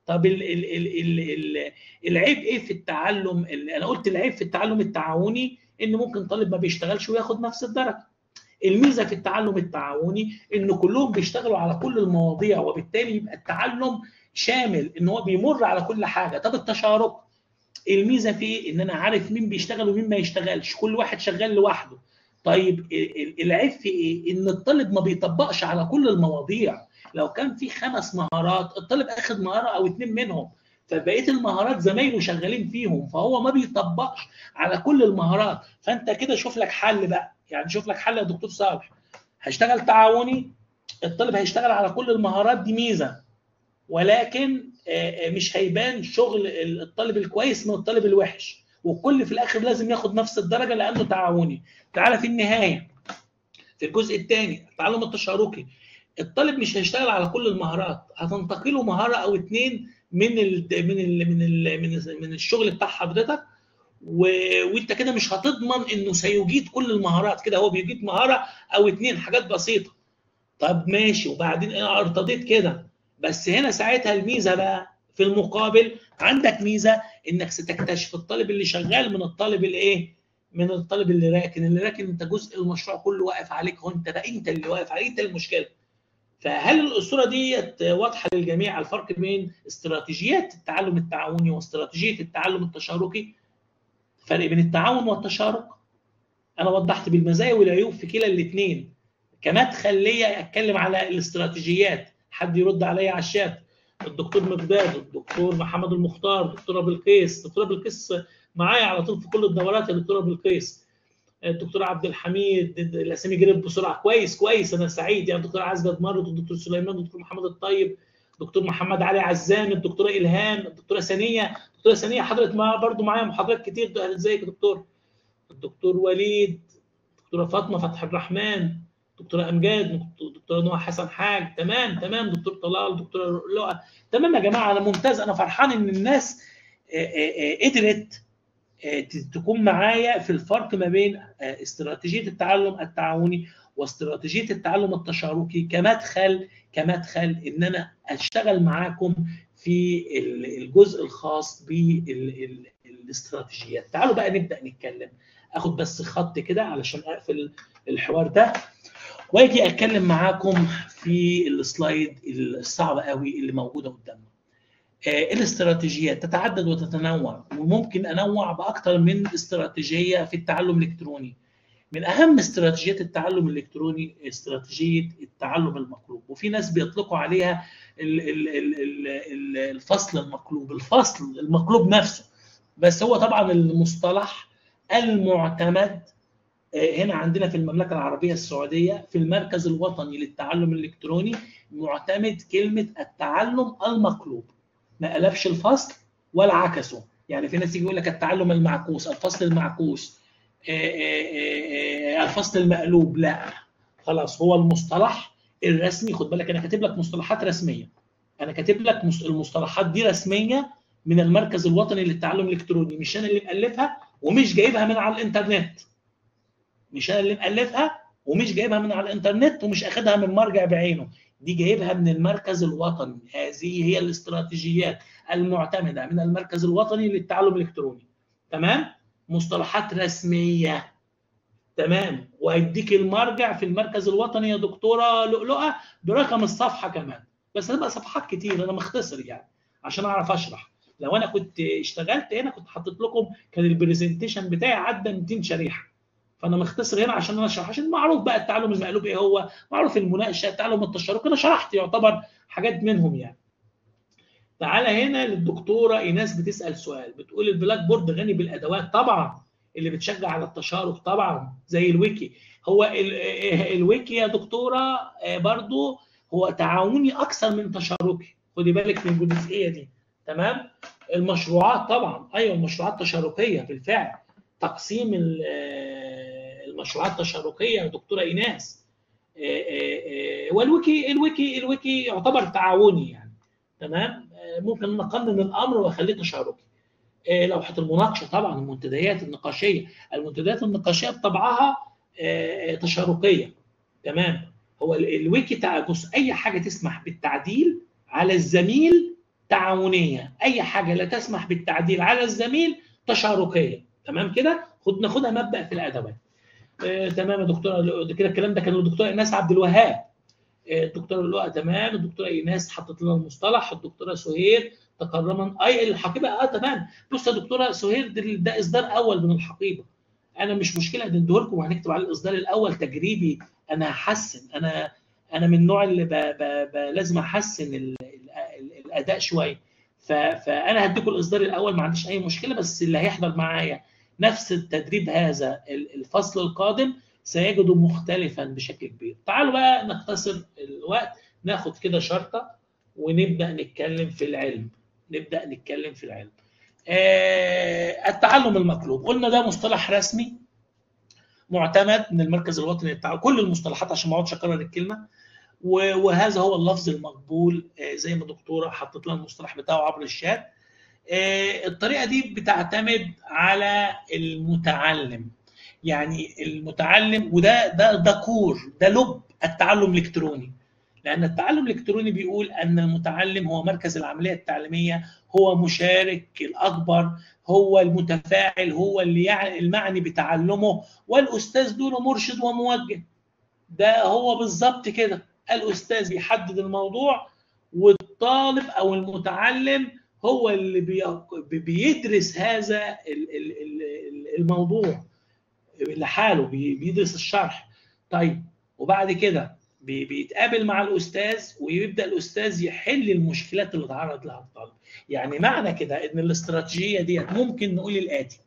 طب ال ال ال ال ال العيب ايه في التعلم انا قلت العيب في التعلم التعاوني ان ممكن طالب ما بيشتغلش وياخد نفس الدرجه الميزه في التعلم التعاوني ان كلهم بيشتغلوا على كل المواضيع وبالتالي يبقى التعلم شامل ان هو بيمر على كل حاجه طب التشارك الميزه فيه ان انا عارف مين بيشتغل ومين ما يشتغلش كل واحد شغال لوحده طيب العيب في ايه ان الطالب ما بيطبقش على كل المواضيع لو كان في خمس مهارات الطالب اخذ مهاره او اتنين منهم فبقيه المهارات زمايله شغالين فيهم فهو ما بيطبقش على كل المهارات فانت كده شوف لك حل بقى يعني شوف لك حل يا دكتور صالح هشتغل تعاوني الطالب هيشتغل على كل المهارات دي ميزه ولكن مش هيبان شغل الطالب الكويس من الطالب الوحش والكل في الاخر لازم ياخد نفس الدرجه لانه تعاوني تعالى في النهايه في الجزء الثاني التعلم التشاركي الطالب مش هيشتغل على كل المهارات هتنتقله مهاره او اتنين من ال من ال من ال من, ال من الشغل بتاع حضرتك و... وانت كده مش هتضمن انه سيجيد كل المهارات كده هو بيجيد مهاره او اتنين حاجات بسيطه طب ماشي وبعدين انا ارتضيت كده بس هنا ساعتها الميزه بقى في المقابل عندك ميزه انك ستكتشف الطالب اللي شغال من الطالب الايه من الطالب اللي راكن اللي راكن انت جزء المشروع كله واقف عليك هو انت ده انت اللي واقف عليك انت المشكله فهل الصوره ديت واضحه للجميع الفرق بين استراتيجيات التعلم التعاوني واستراتيجيه التعلم التشاركي فرق بين التعاون والتشارك انا وضحت بالمزايا والعيوب في كلا الاثنين كمدخل ليا اتكلم على الاستراتيجيات حد يرد عليا على الشات الدكتور مقداد الدكتور محمد المختار الدكتوره بلقيس الدكتوره بلقيس معايا على طول في كل الدورات يا دكتوره بلقيس الدكتور عبد الحميد الاسامي جريت بسرعه كويس كويس انا سعيد يعني الدكتور عزبه مرت الدكتور سليمان الدكتور محمد الطيب الدكتور محمد علي عزام الدكتوره الهام الدكتوره ثانيه الدكتوره ثانيه حضرت معايا برضو معايا محاضرات كتير ازيك يا دكتور الدكتور وليد الدكتوره فاطمه فتح الرحمن دكتوره امجاد دكتوره نوح حسن حاج تمام تمام دكتور طلال دكتوره لؤى تمام يا جماعه انا ممتاز انا فرحان ان الناس قدرت تكون معايا في الفرق ما بين استراتيجيه التعلم التعاوني واستراتيجيه التعلم التشاركي كمدخل كمدخل ان انا اشتغل معاكم في الجزء الخاص بالاستراتيجيات تعالوا بقى نبدا نتكلم اخد بس خط كده علشان اقفل الحوار ده واجي اتكلم معاكم في السلايد الصعبه قوي اللي موجوده قدامنا الاستراتيجيات تتعدد وتتنوع وممكن انوع باكثر من استراتيجيه في التعلم الالكتروني من اهم استراتيجيات التعلم الالكتروني استراتيجيه التعلم المقلوب وفي ناس بيطلقوا عليها الفصل المقلوب الفصل المقلوب نفسه بس هو طبعا المصطلح المعتمد هنا عندنا في المملكه العربيه السعوديه في المركز الوطني للتعلم الالكتروني معتمد كلمه التعلم المقلوب ما قلبش الفصل ولا عكسه يعني في ناس يجي يقول لك التعلم المعكوس الفصل المعكوس الفصل المقلوب لا خلاص هو المصطلح الرسمي خد بالك انا كاتب لك مصطلحات رسميه انا كاتب لك المصطلحات دي رسميه من المركز الوطني للتعلم الالكتروني مش انا اللي مالفها ومش جايبها من على الانترنت مش انا اللي مالفها ومش جايبها من على الانترنت ومش اخدها من مرجع بعينه دي جايبها من المركز الوطني هذه هي الاستراتيجيات المعتمده من المركز الوطني للتعلم الالكتروني تمام مصطلحات رسميه تمام وهيديك المرجع في المركز الوطني يا دكتوره لؤلؤه برقم الصفحه كمان بس هتبقى صفحات كتير انا مختصر يعني عشان اعرف اشرح لو انا كنت اشتغلت هنا كنت حاطط لكم كان البرزنتيشن بتاعي عدى 200 شريحه فانا مختصر هنا عشان انا اشرح عشان معروف بقى التعلم المقلوب ايه هو معروف المناقشه التعلم التشاركي انا شرحت يعتبر حاجات منهم يعني تعالى هنا للدكتوره ايناس بتسال سؤال بتقول البلاك بورد غني بالادوات طبعا اللي بتشجع على التشارك طبعا زي الويكي هو الويكي يا دكتوره برضو هو تعاوني اكثر من تشاركي خدي بالك من الجزئيه دي تمام المشروعات طبعا ايوه المشروعات تشاركيه بالفعل تقسيم المشروعات التشاركيه يا دكتوره ايناس والويكي الويكي الويكي يعتبر تعاوني يعني تمام ممكن نقنن الامر واخليه تشاركي لوحه المناقشه طبعا المنتديات النقاشيه المنتديات النقاشيه بطبعها تشاركيه تمام هو الويكي بص اي حاجه تسمح بالتعديل على الزميل تعاونيه اي حاجه لا تسمح بالتعديل على الزميل تشاركيه تمام كده خد ناخدها مبدا في الادوات آه تمام يا دكتوره كده الكلام ده كان الدكتوره ايناس عبد الوهاب آه الدكتوره لؤى تمام الدكتوره ايناس حطت لنا المصطلح الدكتوره سهير تكرما اي الحقيبه اه تمام بص يا دكتوره سهير ده, ده اصدار اول من الحقيبه انا مش مشكله نديه لكم وهنكتب على الاصدار الاول تجريبي انا هحسن انا انا من النوع اللي ب ب ب لازم احسن ال ال الاداء شويه فانا هديكم الاصدار الاول ما عنديش اي مشكله بس اللي هيحضر معايا نفس التدريب هذا الفصل القادم سيجده مختلفا بشكل كبير تعالوا بقى نختصر الوقت ناخد كده شرطه ونبدا نتكلم في العلم نبدا نتكلم في العلم آه التعلم المقلوب قلنا ده مصطلح رسمي معتمد من المركز الوطني للتعلم كل المصطلحات عشان ما اقعدش اكرر الكلمه وهذا هو اللفظ المقبول آه زي ما الدكتوره حطت لنا المصطلح بتاعه عبر الشات آه الطريقه دي بتعتمد على المتعلم يعني المتعلم وده ده ده كور ده لب التعلم الالكتروني لان التعلم الالكتروني بيقول ان المتعلم هو مركز العمليه التعليميه هو مشارك الاكبر هو المتفاعل هو اللي يعني المعني بتعلمه والاستاذ دونه مرشد وموجه ده هو بالظبط كده الاستاذ بيحدد الموضوع والطالب او المتعلم هو اللي بيدرس هذا الموضوع لحاله بيدرس الشرح طيب وبعد كده بيتقابل مع الاستاذ ويبدا الاستاذ يحل المشكلات اللي اتعرض لها الطالب يعني معنى كده ان الاستراتيجيه ديت ممكن نقول الاتي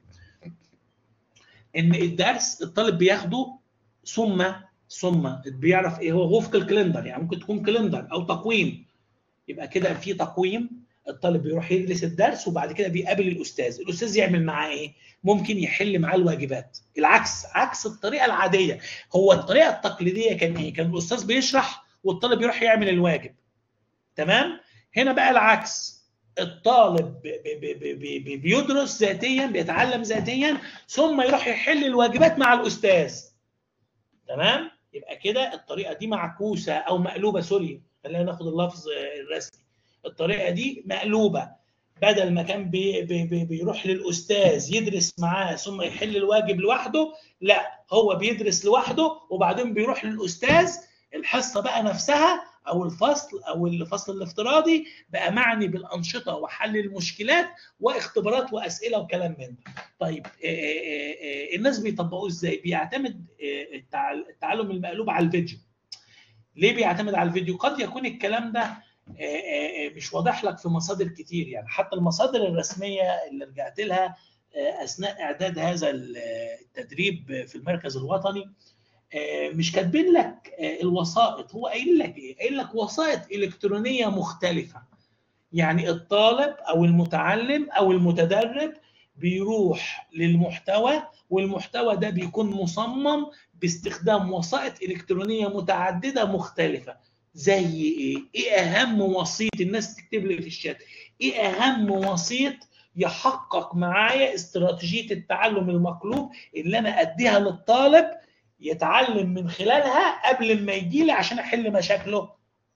ان الدرس الطالب بياخده ثم ثم بيعرف ايه هو وفق الكالندر يعني ممكن تكون كالندر او تقويم يبقى كده في تقويم الطالب بيروح يدرس الدرس وبعد كده بيقابل الاستاذ الاستاذ يعمل معاه ايه ممكن يحل معاه الواجبات العكس عكس الطريقه العاديه هو الطريقه التقليديه كان ايه كان الاستاذ بيشرح والطالب يروح يعمل الواجب تمام هنا بقى العكس الطالب بيدرس ذاتيا بيتعلم ذاتيا ثم يروح يحل الواجبات مع الاستاذ تمام يبقى كده الطريقه دي معكوسه او مقلوبه سوري خلينا ناخد اللفظ الرسمي الطريقه دي مقلوبه بدل ما كان بي بي بي بيروح للاستاذ يدرس معاه ثم يحل الواجب لوحده لا هو بيدرس لوحده وبعدين بيروح للاستاذ الحصه بقى نفسها او الفصل او الفصل الافتراضي بقى معني بالانشطه وحل المشكلات واختبارات واسئله وكلام من ده. طيب الناس بيطبقوه ازاي؟ بيعتمد التعلم المقلوب على الفيديو. ليه بيعتمد على الفيديو؟ قد يكون الكلام ده مش واضح لك في مصادر كتير يعني حتى المصادر الرسميه اللي رجعت لها اثناء اعداد هذا التدريب في المركز الوطني مش كاتبين لك الوسائط هو قايل لك ايه؟ قايل لك وسائط الكترونيه مختلفه يعني الطالب او المتعلم او المتدرب بيروح للمحتوى والمحتوى ده بيكون مصمم باستخدام وسائط الكترونيه متعدده مختلفه زي ايه؟ ايه اهم وسيط الناس تكتب لي في الشات ايه اهم وسيط يحقق معايا استراتيجيه التعلم المقلوب اللي انا اديها للطالب يتعلم من خلالها قبل ما يجي لي عشان احل مشاكله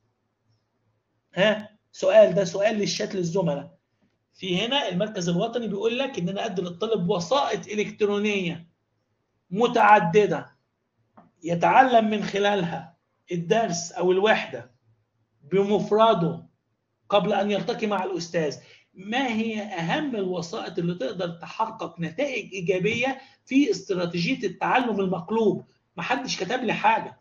ها سؤال ده سؤال للشات للزملاء في هنا المركز الوطني بيقول لك ان انا ادي للطالب وسائط الكترونيه متعدده يتعلم من خلالها الدرس او الوحده بمفرده قبل ان يلتقي مع الاستاذ ما هي اهم الوسائط اللي تقدر تحقق نتائج ايجابيه في استراتيجيه التعلم المقلوب ما حدش كتب لي حاجه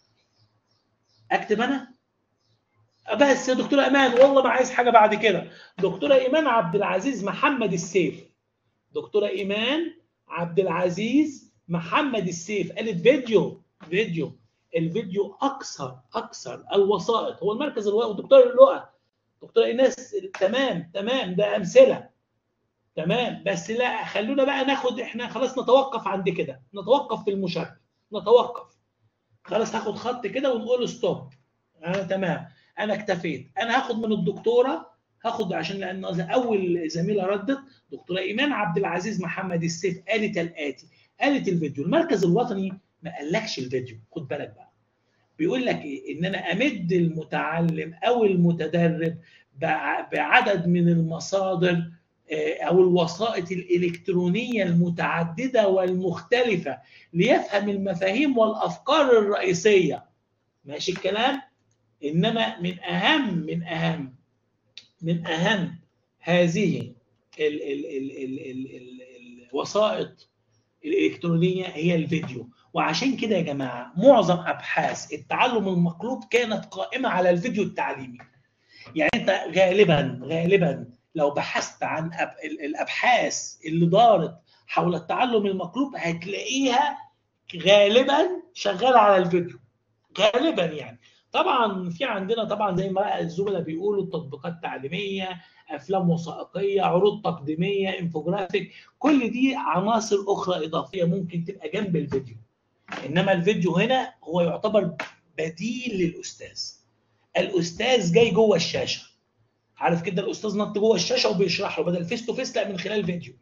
اكتب انا بس يا دكتوره ايمان والله ما عايز حاجه بعد كده دكتوره ايمان عبد العزيز محمد السيف دكتوره ايمان عبد العزيز محمد السيف قالت فيديو فيديو الفيديو اكثر اكثر الوسائط هو المركز الوطني دكتور اللؤى دكتور ايناس تمام تمام ده امثله تمام بس لا خلونا بقى ناخد احنا خلاص نتوقف عند كده نتوقف في المشاركه نتوقف خلاص هاخد خط كده ونقول ستوب انا تمام انا اكتفيت انا هاخد من الدكتوره هاخد عشان لان اول زميله ردت دكتوره ايمان عبد العزيز محمد السيف قالت الاتي قالت الفيديو المركز الوطني ما قالكش الفيديو خد بالك بقى بيقول لك ايه ان انا امد المتعلم او المتدرب بع- بعدد من المصادر آه، او الوسائط الالكترونيه المتعدده والمختلفه ليفهم المفاهيم والافكار الرئيسيه ماشي الكلام انما من اهم من اهم من اهم هذه ال ال ال ال ال ال الوسائط الالكترونيه هي الفيديو وعشان كده يا جماعه معظم ابحاث التعلم المقلوب كانت قائمه على الفيديو التعليمي يعني انت غالبا غالبا لو بحثت عن أب... ال- الابحاث اللي دارت حول التعلم المقلوب هتلاقيها غالبا شغاله على الفيديو غالبا يعني طبعا في عندنا طبعا زي ما الزملاء بيقولوا تطبيقات تعليميه افلام وثائقيه عروض تقديميه انفوجرافيك كل دي عناصر اخرى اضافيه ممكن تبقى جنب الفيديو انما الفيديو هنا هو يعتبر بديل للاستاذ الاستاذ جاي جوه الشاشه عارف كده الاستاذ نط جوه الشاشه وبيشرح له بدل فيس تو فيس لا من خلال فيديو